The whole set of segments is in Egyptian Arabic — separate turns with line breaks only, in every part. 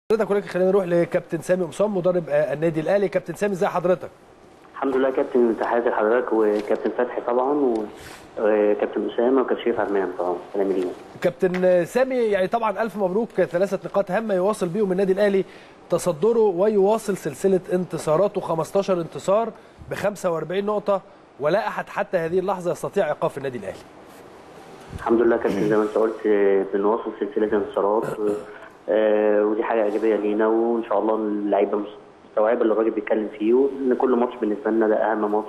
حضرتك ولكن خلينا نروح لكابتن سامي قمصان مدرب آه، النادي الاهلي كابتن سامي ازي حضرتك
الحمد لله كابتن تحياتي لحضرتك وكابتن فتحي طبعا وكابتن اسامه وكابتن شريف عرمان طبعا سلام لينا
كابتن آه، سامي يعني طبعا الف مبروك ثلاثه نقاط هامه يواصل بيهم النادي الاهلي تصدره ويواصل سلسله انتصاراته 15 انتصار ب 45 نقطه ولا احد حتى هذه اللحظه يستطيع ايقاف النادي الاهلي
الحمد لله كابتن زي ما انت قلت آه، بنواصل سلسله انتصارات آه، ودي حاجه ايجابيه لينا وان شاء الله اللعيبه مستوعبه اللي الراجل بيتكلم فيه وان كل ماتش بالنسبه لنا ده اهم ماتش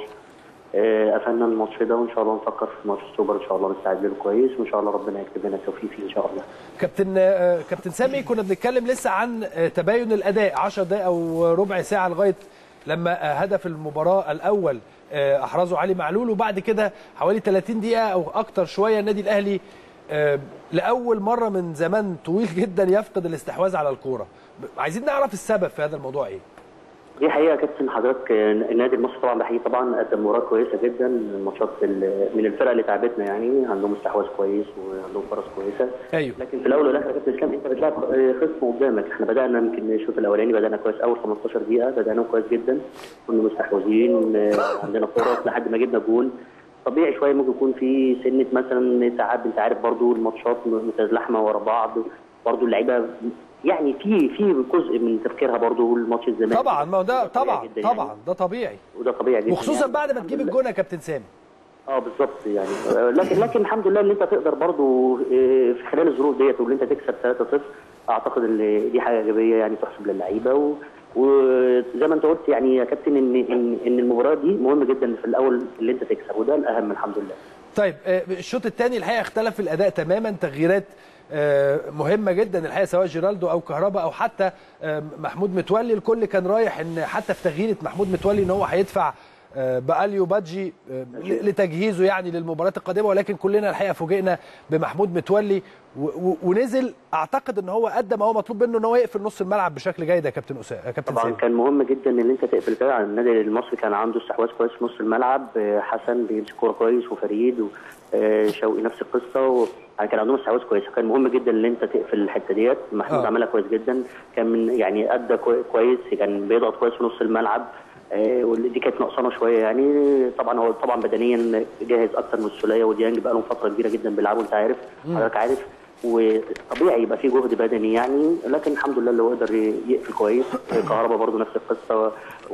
آه، قفلنا الماتش ده وان شاء الله نفكر في ماتش السوبر ان شاء الله نستعد له كويس وان شاء الله ربنا يكتب لنا التوفيق فيه ان شاء الله
كابتن آه، كابتن سامي كنا بنتكلم لسه عن آه، تباين الاداء 10 دقائق او ربع ساعه لغايه لما آه، هدف المباراه الاول آه، احرزه علي معلول وبعد كده حوالي 30 دقيقه او اكتر شويه النادي الاهلي آه، لاول مره من زمان طويل جدا يفقد الاستحواذ على الكوره ب- عايزين نعرف السبب في هذا الموضوع ايه
دي حقيقه يا كابتن حضرتك آه، النادي المصري طبعا بحقيقي طبعا قدم مباراه كويسه جدا الماتشات ال- من الفرق اللي تعبتنا يعني عندهم استحواذ كويس وعندهم فرص كويسه
ايوه
لكن في الاول والاخر يا كابتن اسلام انت بتلعب آه، خصم قدامك احنا بدانا يمكن الشوط الاولاني بدانا كويس اول 15 دقيقه بدانا كويس جدا كنا مستحوذين آه، عندنا فرص لحد ما جبنا جول طبيعي شويه ممكن يكون في سنه مثلا تعب انت عارف برضو الماتشات متزلحمه ورا بعض برضو اللعيبه يعني في في جزء من تفكيرها برضو الماتش الزمالك
طبعا ما هو ده
طبيعي
طبعا
جدا يعني.
طبعا ده طبيعي
وده طبيعي جدا
وخصوصا
يعني.
بعد ما
الحمد
تجيب
لله.
الجون يا كابتن سامي
اه بالظبط يعني آه، لكن لكن الحمد لله ان انت تقدر برضو آه، في خلال الظروف ديت وان انت تكسب 3-0 اعتقد ان دي حاجه ايجابيه يعني تحسب للعيبه و- وزي ما انت قلت يعني يا كابتن ان ان ان المباراه دي مهم جدا في الاول اللي انت تكسب وده الاهم الحمد لله
طيب آه، الشوط الثاني الحقيقه اختلف الاداء تماما تغييرات آه، مهمه جدا الحقيقه سواء جيرالدو او كهربا او حتى آه، محمود متولي الكل كان رايح ان حتى في تغييره محمود متولي ان هو هيدفع آه، باليو بادجي آه، ل- لتجهيزه يعني للمباراه القادمه ولكن كلنا الحقيقه فوجئنا بمحمود متولي و- و- ونزل اعتقد ان هو قدم هو مطلوب منه ان هو يقفل نص الملعب بشكل جيد يا كابتن اسامه يا كابتن
طبعا
سامي
كان مهم جدا ان انت تقفل كده على النادي المصري كان عنده استحواذ كويس في نص الملعب آه، حسن بيمسك كوره كويس وفريد وشوقي نفس القصه و... يعني كان عندهم استحواذ كويس وكان مهم جدا ان انت تقفل الحته ديت محمود
آه.
عملها كويس جدا كان من يعني ادى كوي- كويس كان بيضغط كويس في نص الملعب آه، ودي كانت ناقصانا شويه يعني طبعا هو طبعا بدنيا جاهز اكتر من السوليه وديانج بقى لهم فتره كبيره جدا بيلعبوا انت عارف حضرتك عارف وطبيعي يبقى في جهد بدني يعني لكن الحمد لله اللي هو قدر يقفل كويس كهربا برضو نفس القصه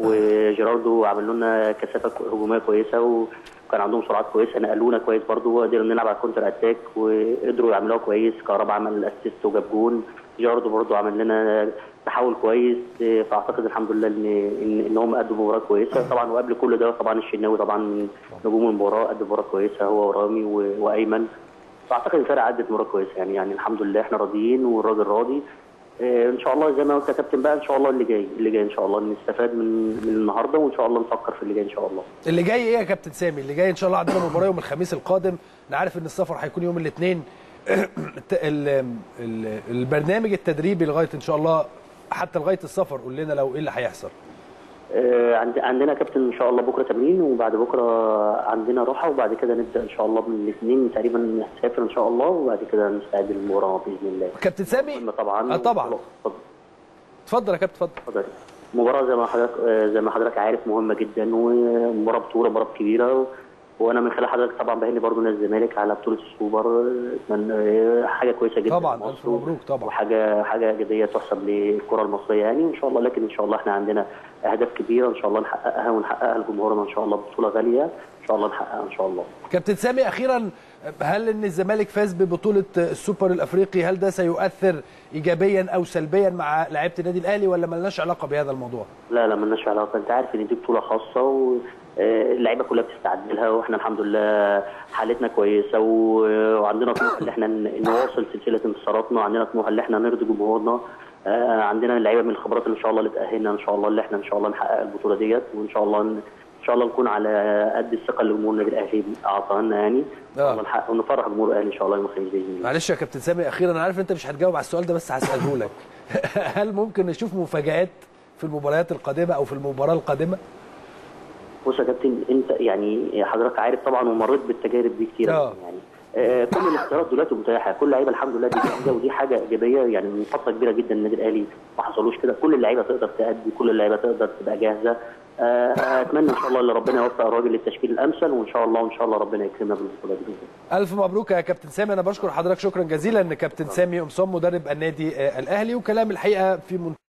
وجيراردو عملوا لنا كثافه هجوميه كويسه وكان عندهم سرعات كويسه نقلونا كويس برضو وقدرنا نلعب على الكونتر اتاك وقدروا يعملوها كويس كهربا عمل اسيست وجاب جون جيراردو برضو عمل لنا تحول كويس فاعتقد الحمد لله ان ان, إن هم قدموا مباراه كويسه طبعا وقبل كل ده طبعا الشناوي طبعا نجوم المباراه قدم مباراه كويسه هو ورامي و- وايمن فاعتقد الفرقه عدت مباراه كويسه يعني يعني الحمد لله احنا راضيين والراجل راضي آه، ان شاء الله زي ما قلت يا كابتن بقى ان شاء الله اللي جاي اللي جاي ان شاء الله نستفاد من من النهارده وان شاء الله نفكر في اللي جاي ان شاء الله
اللي جاي ايه يا كابتن سامي اللي جاي ان شاء الله عندنا مباراه يوم الخميس القادم انا عارف ان السفر هيكون يوم الاثنين البرنامج التدريبي لغايه ان شاء الله حتى لغايه السفر قول لنا لو ايه اللي هيحصل
آه، عند- عندنا كابتن ان شاء الله بكره تمرين وبعد بكره عندنا راحه وبعد كده نبدا ان شاء الله من الاثنين تقريبا نسافر ان شاء الله وبعد كده نستعد للمباراه باذن الله
كابتن سامي
مهمة طبعا
آه طبعا
اتفضل.
اتفضل يا كابتن اتفضل
اتفضل. مباراة زي ما حضرتك آه، زي ما حضرتك عارف مهمة جدا ومباراة بطولة مباراة كبيرة و... وانا من خلال حضرتك طبعا بهني برضو نادي الزمالك على بطولة السوبر آه، أتمنى- آه، حاجة كويسة جدا
طبعا
لمصر
الف مبروك طبعا
وحاجة حاجة إيجابية تحسب للكرة المصرية يعني إن شاء الله لكن إن شاء الله إحنا عندنا أهداف كبيرة إن شاء الله نحققها ونحققها لجمهورنا إن شاء الله بطولة غالية إن شاء الله نحققها إن شاء الله
كابتن سامي اخيرا هل ان الزمالك فاز ببطوله السوبر الافريقي هل ده سيؤثر ايجابيا او سلبيا مع لعيبه النادي الاهلي ولا ملناش علاقه بهذا الموضوع
لا لا مالناش علاقه انت عارف ان دي بطوله خاصه واللعيبه كلها بتستعد لها واحنا الحمد لله حالتنا كويسه و- وعندنا طموح ان احنا ن- نواصل سلسله انتصاراتنا وعندنا طموح ان احنا نرضي جمهورنا آه، عندنا اللعيبه من الخبرات اللي ان شاء الله اللي تاهلنا ان شاء الله اللي احنا ان شاء الله نحقق البطوله ديت وان شاء الله ن- ان شاء الله نكون على قد الثقه اللي جمهور النادي الاهلي اعطاها لنا يعني ان شاء الله نحقق ونفرح جمهور الاهلي ان شاء الله يوم الخميس باذن الله
معلش يا كابتن سامي اخيرا انا عارف انت مش هتجاوب على السؤال ده بس هساله لك هل ممكن نشوف مفاجآت في المباريات القادمه او في المباراه القادمه
بص يا كابتن انت يعني حضرتك عارف طبعا ومريت بالتجارب دي كتير
اه.
يعني آه، كل الاختيارات دلوقتي متاحه كل اللعيبه الحمد لله دي جاهزه ودي حاجه ايجابيه يعني من فتره كبيره جدا النادي الاهلي ما حصلوش كده كل اللعيبه تقدر تأدي كل اللعيبه تقدر تبقى جاهزه آه، اتمنى ان شاء الله ان ربنا يوفق الراجل للتشكيل الامثل وان شاء الله وان شاء الله ربنا يكرمنا بالبطوله دي بإذن الله.
الف مبروك يا كابتن سامي انا بشكر حضرتك شكرا جزيلا ان كابتن سامي قمصان مدرب النادي آه، الاهلي وكلام الحقيقه في منتهى